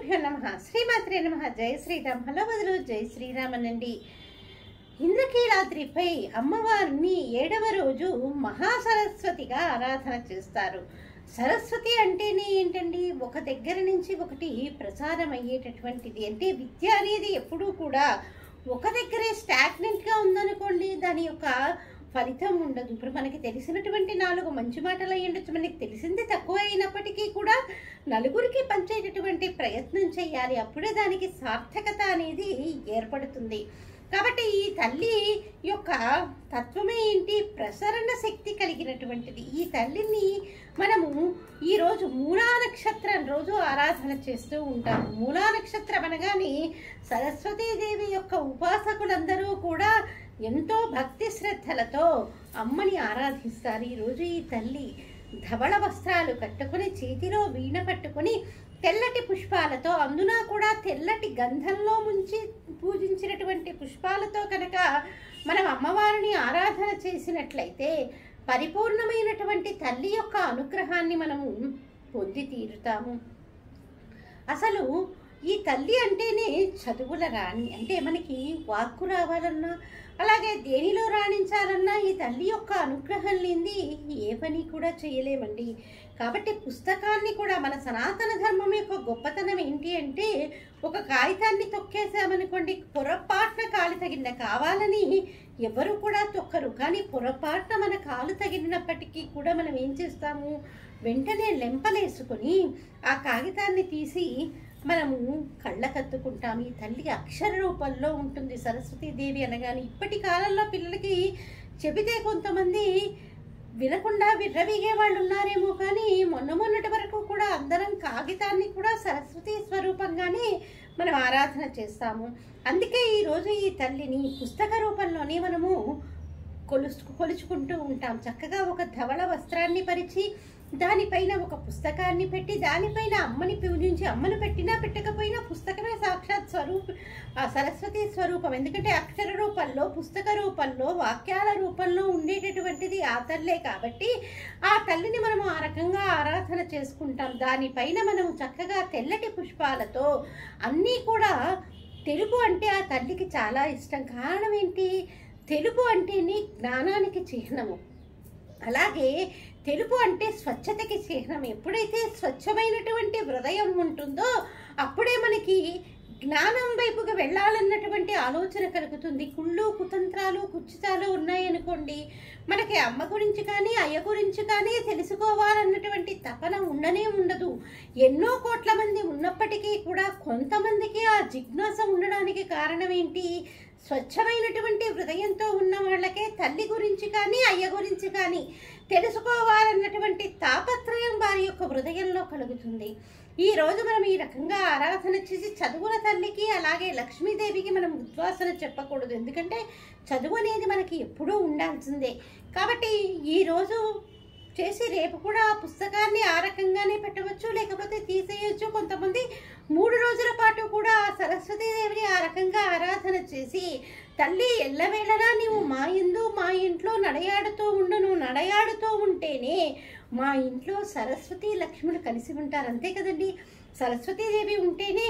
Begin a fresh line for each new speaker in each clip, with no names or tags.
గురుభ్యో నమ శ్రీమాత్రే నమ జై శ్రీరామ్ హలో బదులు జై శ్రీరామనండి ఇంద్రకీలాద్రిపై అమ్మవారిని ఏడవ రోజు మహాసరస్వతిగా ఆరాధన చేస్తారు సరస్వతి అంటేనే ఏంటండి ఒక దగ్గర నుంచి ఒకటి ప్రసారం అయ్యేటటువంటిది అంటే విద్య అనేది ఎప్పుడూ కూడా ఒక దగ్గరే స్టాగ్నెంట్గా ఉందనుకోండి దాని యొక్క ఫలితం ఉండదు ఇప్పుడు మనకి తెలిసినటువంటి నాలుగు మంచి మాటలు అయి ఉండొచ్చు మనకి తెలిసింది తక్కువ అయినప్పటికీ కూడా నలుగురికి పంచేటటువంటి ప్రయత్నం చేయాలి అప్పుడే దానికి సార్థకత అనేది ఏర్పడుతుంది కాబట్టి ఈ తల్లి యొక్క తత్వమే ఏంటి ప్రసరణ శక్తి కలిగినటువంటిది ఈ తల్లిని మనము ఈరోజు మూలా నక్షత్రం రోజు ఆరాధన చేస్తూ ఉంటాము మూలా నక్షత్రం అనగానే సరస్వతీదేవి యొక్క ఉపాసకులందరూ కూడా ఎంతో భక్తి శ్రద్ధలతో అమ్మని ఆరాధిస్తారు ఈరోజు ఈ తల్లి ధవళ వస్త్రాలు కట్టుకుని చేతిలో వీణ పట్టుకుని తెల్లటి పుష్పాలతో అందున కూడా తెల్లటి గంధంలో ముంచి పూజించినటువంటి పుష్పాలతో కనుక మనం అమ్మవారిని ఆరాధన చేసినట్లయితే పరిపూర్ణమైనటువంటి తల్లి యొక్క అనుగ్రహాన్ని మనము పొంది తీరుతాము అసలు ఈ తల్లి అంటేనే చదువుల రాణి అంటే మనకి వాక్కు రావాలన్నా అలాగే దేనిలో రాణించాలన్నా ఈ తల్లి యొక్క అనుగ్రహం లేనిది ఏ పని కూడా చేయలేమండి కాబట్టి పుస్తకాన్ని కూడా మన సనాతన ధర్మం యొక్క గొప్పతనం ఏంటి అంటే ఒక కాగితాన్ని తొక్కేసామనుకోండి పొరపాటున కాలు తగిన కావాలని ఎవరు కూడా తొక్కరు కానీ పొరపాటున మన కాలు తగిలినప్పటికీ కూడా మనం ఏం చేస్తాము వెంటనే లెంపలేసుకొని ఆ కాగితాన్ని తీసి మనము కళ్ళకత్తుకుంటాం ఈ తల్లి అక్షర రూపంలో ఉంటుంది సరస్వతీదేవి అనగానే ఇప్పటి కాలంలో పిల్లలకి చెబితే కొంతమంది వినకుండా విర్రవీగే వాళ్ళు ఉన్నారేమో కానీ మొన్న మొన్నటి వరకు కూడా అందరం కాగితాన్ని కూడా సరస్వతి స్వరూపంగానే మనం ఆరాధన చేస్తాము అందుకే ఈరోజు ఈ తల్లిని పుస్తక రూపంలోనే మనము కొలుసు కొలుచుకుంటూ ఉంటాం చక్కగా ఒక ధవళ వస్త్రాన్ని పరిచి దానిపైన ఒక పుస్తకాన్ని పెట్టి దానిపైన అమ్మని పూజించి అమ్మను పెట్టినా పెట్టకపోయినా పుస్తకమే సాక్షాత్ స్వరూప ఆ సరస్వతి స్వరూపం ఎందుకంటే అక్షర రూపంలో పుస్తక రూపంలో వాక్యాల రూపంలో ఉండేటటువంటిది ఆ తల్లే కాబట్టి ఆ తల్లిని మనం ఆ రకంగా ఆరాధన చేసుకుంటాం దానిపైన మనం చక్కగా తెల్లటి పుష్పాలతో అన్నీ కూడా తెలుగు అంటే ఆ తల్లికి చాలా ఇష్టం కారణం ఏంటి తెలుగు అంటేనే జ్ఞానానికి చిహ్నము అలాగే తెలుపు అంటే స్వచ్ఛతకి చిహ్నం ఎప్పుడైతే స్వచ్ఛమైనటువంటి హృదయం ఉంటుందో అప్పుడే మనకి జ్ఞానం వైపుకి వెళ్ళాలన్నటువంటి ఆలోచన కలుగుతుంది కుళ్ళు కుతంత్రాలు కుచ్చితాలు ఉన్నాయనుకోండి మనకి అమ్మ గురించి కానీ అయ్య గురించి కానీ తెలుసుకోవాలన్నటువంటి తపన ఉండనే ఉండదు ఎన్నో కోట్ల మంది ఉన్నప్పటికీ కూడా కొంతమందికి ఆ జిజ్ఞాస ఉండడానికి కారణం ఏంటి స్వచ్ఛమైనటువంటి హృదయంతో ఉన్న వాళ్ళకే తల్లి గురించి కానీ అయ్య గురించి కానీ తెలుసుకోవాలన్నటువంటి తాపత్రయం వారి యొక్క హృదయంలో కలుగుతుంది ఈ రోజు మనం ఈ రకంగా ఆరాధన చేసి చదువుల తల్లికి అలాగే లక్ష్మీదేవికి మనం ఉద్వాసన చెప్పకూడదు ఎందుకంటే చదువు అనేది మనకి ఎప్పుడూ ఉండాల్సిందే కాబట్టి ఈరోజు చేసి రేపు కూడా ఆ పుస్తకాన్ని ఆ రకంగానే పెట్టవచ్చు లేకపోతే తీసేయచ్చు కొంతమంది మూడు రోజుల పాటు కూడా ఆ సరస్వతీదేవిని ఆ రకంగా ఆరాధన చేసి తల్లి ఎల్లవేళలా నీవు మా ఇందు మా ఇంట్లో నడయాడుతూ ఉండు నువ్వు నడయాడుతూ ఉంటేనే మా ఇంట్లో సరస్వతి లక్ష్ముడు కలిసి ఉంటారు అంతే కదండి సరస్వతీదేవి ఉంటేనే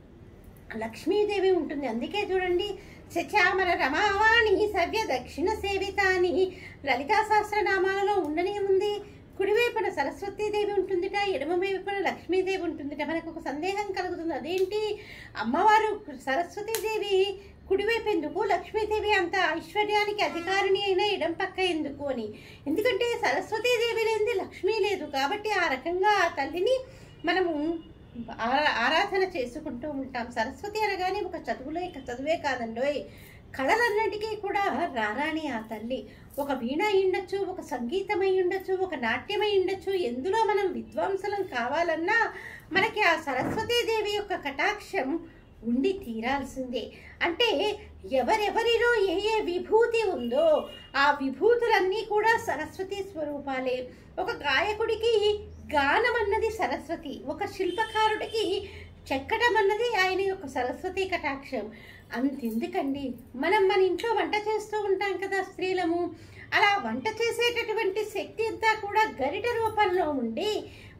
లక్ష్మీదేవి ఉంటుంది అందుకే చూడండి సచామర రమావాణి సవ్య దక్షిణ సేవిత అని లలితా సహస్రనామాలలో ఉండనే ఉంది కుడివైపున సరస్వతీదేవి ఉంటుందిట ఎడమ వైపున లక్ష్మీదేవి ఉంటుందిట మనకు ఒక సందేహం కలుగుతుంది అదేంటి అమ్మవారు సరస్వతీదేవి కుడివైపు ఎందుకు లక్ష్మీదేవి అంత ఐశ్వర్యానికి అధికారిని అయినా ఎడం పక్క ఎందుకు అని ఎందుకంటే సరస్వతీదేవి లేనిది లక్ష్మీ లేదు కాబట్టి ఆ రకంగా ఆ తల్లిని మనము ఆరా- ఆరాధన చేసుకుంటూ ఉంటాం సరస్వతి అనగానే ఒక చదువులో ఇక చదువే కాదండోయ్ కళలన్నిటికీ కూడా రారాణి ఆ తల్లి ఒక వీణ అయి ఉండొచ్చు ఒక సంగీతం అయి ఉండొచ్చు ఒక నాట్యం అయి ఉండొచ్చు ఎందులో మనం విద్వాంసలం కావాలన్నా మనకి ఆ సరస్వతీదేవి యొక్క కటాక్షం ఉండి తీరాల్సిందే అంటే ఎవరెవరిలో ఏ ఏ విభూతి ఉందో ఆ విభూతులన్నీ కూడా సరస్వతి స్వరూపాలే ఒక గాయకుడికి గానం అన్నది సరస్వతి ఒక శిల్పకారుడికి చెక్కడం అన్నది ఆయన యొక్క సరస్వతి కటాక్షం అంతెందుకండి మనం మన ఇంట్లో వంట చేస్తూ ఉంటాం కదా స్త్రీలము అలా వంట చేసేటటువంటి శక్తి అంతా కూడా గరిట రూపంలో ఉండి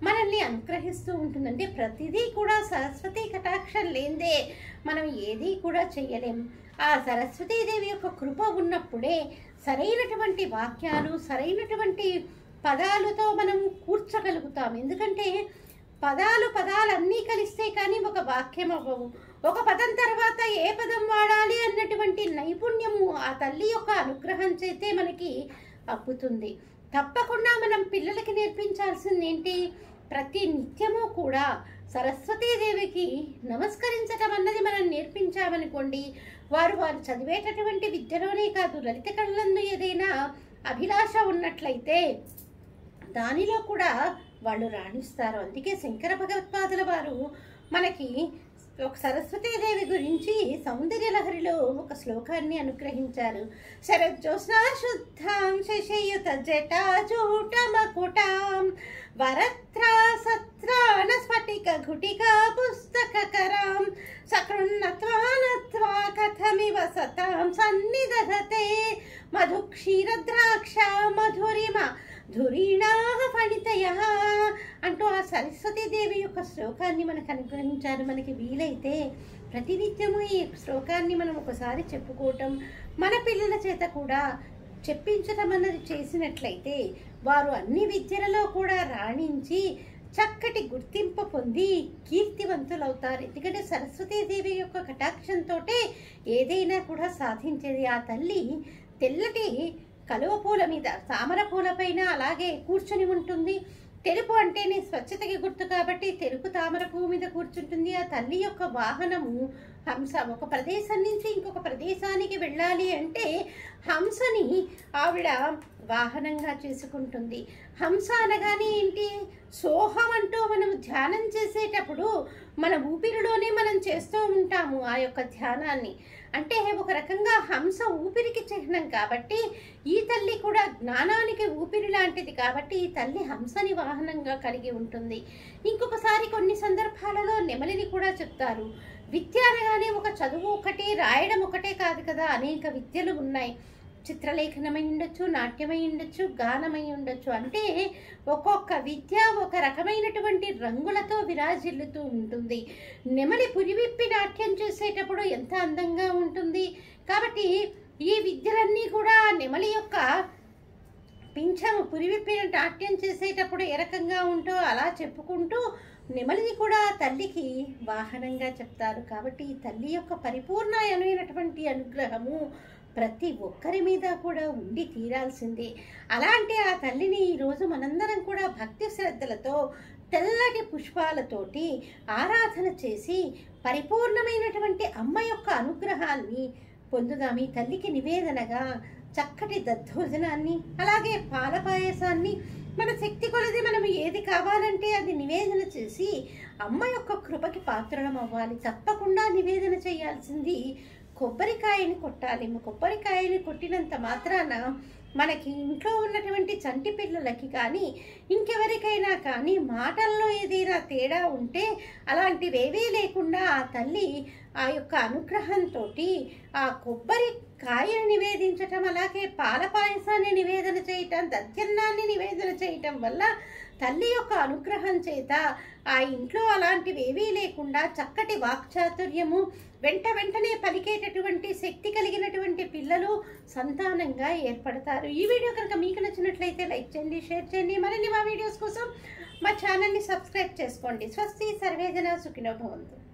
మనల్ని అనుగ్రహిస్తూ ఉంటుంది అంటే ప్రతిదీ కూడా సరస్వతి కటాక్షం లేదే మనం ఏదీ కూడా చెయ్యలేం ఆ సరస్వతీదేవి యొక్క కృప ఉన్నప్పుడే సరైనటువంటి వాక్యాలు సరైనటువంటి పదాలతో మనం కూర్చగలుగుతాం ఎందుకంటే పదాలు పదాలు అన్నీ కలిస్తే కానీ ఒక వాక్యం అవ్వవు ఒక పదం తర్వాత ఏ పదం వాడాలి అన్నటువంటి నైపుణ్యము ఆ తల్లి యొక్క అనుగ్రహం చేతే మనకి అబ్బుతుంది తప్పకుండా మనం పిల్లలకి నేర్పించాల్సింది ఏంటి ప్రతి నిత్యము కూడా సరస్వతీదేవికి నమస్కరించటం అన్నది మనం నేర్పించామనుకోండి వారు వారు చదివేటటువంటి విద్యలోనే కాదు లలిత కళలందు ఏదైనా అభిలాష ఉన్నట్లయితే దానిలో కూడా వాళ్ళు రాణిస్తారు అందుకే శంకర భగవత్పాదుల వారు మనకి ఒక సరస్వతీదేవి గురించి సౌందర్య లహరిలో ఒక శ్లోకాన్ని అనుగ్రహించారు శరజ్యోత్స్నా శుద్ధాం శశయుత జటాజూటమకుటాం వరత్రా సత్రాణ స్ఫటిక ఘుటికా పుస్తకకరాం సకృన్నత్వానత్వా కథమివ సతాం సన్నిదధతే మధుక్షీరద్రాక్ష మధురిమ ధురీణా ఫణితయ అంటూ ఆ సరస్వతీదేవి యొక్క శ్లోకాన్ని మనకు అనుగ్రహించారు మనకి వీలైతే ప్రతినిత్యము ఈ శ్లోకాన్ని మనం ఒకసారి చెప్పుకోవటం మన పిల్లల చేత కూడా చెప్పించటం అన్నది చేసినట్లయితే వారు అన్ని విద్యలలో కూడా రాణించి చక్కటి గుర్తింపు పొంది కీర్తివంతులవుతారు ఎందుకంటే సరస్వతీదేవి యొక్క కటాక్షంతో ఏదైనా కూడా సాధించేది ఆ తల్లి తెల్లటి కలువ పూల మీద తామర పూల పైన అలాగే కూర్చొని ఉంటుంది తెలుపు అంటేనే స్వచ్ఛతకి గుర్తు కాబట్టి తెలుపు తామర పువ్వు మీద కూర్చుంటుంది ఆ తల్లి యొక్క వాహనము హంస ఒక ప్రదేశం నుంచి ఇంకొక ప్రదేశానికి వెళ్ళాలి అంటే హంసని ఆవిడ వాహనంగా చేసుకుంటుంది హంస అనగానే ఏంటి సోహం అంటూ మనం ధ్యానం చేసేటప్పుడు మన ఊపిరిలోనే మనం చేస్తూ ఉంటాము ఆ యొక్క ధ్యానాన్ని అంటే ఒక రకంగా హంస ఊపిరికి చిహ్నం కాబట్టి ఈ తల్లి కూడా జ్ఞానానికి ఊపిరి లాంటిది కాబట్టి ఈ తల్లి హంసని వాహనంగా కలిగి ఉంటుంది ఇంకొకసారి కొన్ని సందర్భాలలో నెమలిని కూడా చెప్తారు విద్య అనగానే ఒక చదువు ఒకటి రాయడం ఒకటే కాదు కదా అనేక విద్యలు ఉన్నాయి చిత్రలేఖనమై ఉండొచ్చు నాట్యమై ఉండొచ్చు గానమై ఉండొచ్చు అంటే ఒక్కొక్క విద్య ఒక రకమైనటువంటి రంగులతో విరాజిల్లుతూ ఉంటుంది నెమలి పురివిప్పి నాట్యం చేసేటప్పుడు ఎంత అందంగా ఉంటుంది కాబట్టి ఈ విద్యలన్నీ కూడా నెమలి యొక్క పింఛము పురివిప్పిన నాట్యం చేసేటప్పుడు ఏ రకంగా ఉంటో అలా చెప్పుకుంటూ నెమలిని కూడా తల్లికి వాహనంగా చెప్తారు కాబట్టి ఈ తల్లి యొక్క పరిపూర్ణమైనటువంటి అనుగ్రహము ప్రతి ఒక్కరి మీద కూడా ఉండి తీరాల్సిందే అలాంటి ఆ తల్లిని ఈరోజు మనందరం కూడా భక్తి శ్రద్ధలతో తెల్లటి పుష్పాలతోటి ఆరాధన చేసి పరిపూర్ణమైనటువంటి అమ్మ యొక్క అనుగ్రహాన్ని పొందుదాం ఈ తల్లికి నివేదనగా చక్కటి దద్దోజనాన్ని అలాగే పాల పాయసాన్ని మన శక్తి కొలది మనం ఏది కావాలంటే అది నివేదన చేసి అమ్మ యొక్క కృపకి పాత్రలం అవ్వాలి తప్పకుండా నివేదన చేయాల్సింది కొబ్బరికాయని కొట్టాలి కొబ్బరికాయని కొట్టినంత మాత్రాన మనకి ఇంట్లో ఉన్నటువంటి చంటి పిల్లలకి కానీ ఇంకెవరికైనా కానీ మాటల్లో ఏదైనా తేడా ఉంటే అలాంటివేవీ లేకుండా ఆ తల్లి ఆ యొక్క అనుగ్రహంతో ఆ కొబ్బరి కాయని నివేదించటం అలాగే పాల పాయసాన్ని నివేదన చేయటం దత్యన్నాన్ని నివేదన చేయటం వల్ల తల్లి యొక్క అనుగ్రహం చేత ఆ ఇంట్లో అలాంటివి ఏవీ లేకుండా చక్కటి వాక్చాతుర్యము వెంట వెంటనే పలికేటటువంటి శక్తి కలిగినటువంటి పిల్లలు సంతానంగా ఏర్పడతారు ఈ వీడియో కనుక మీకు నచ్చినట్లయితే లైక్ చేయండి షేర్ చేయండి మరిన్ని మా వీడియోస్ కోసం మా ఛానల్ని సబ్స్క్రైబ్ చేసుకోండి స్వస్తి సర్వేజన సుఖినో భవంతు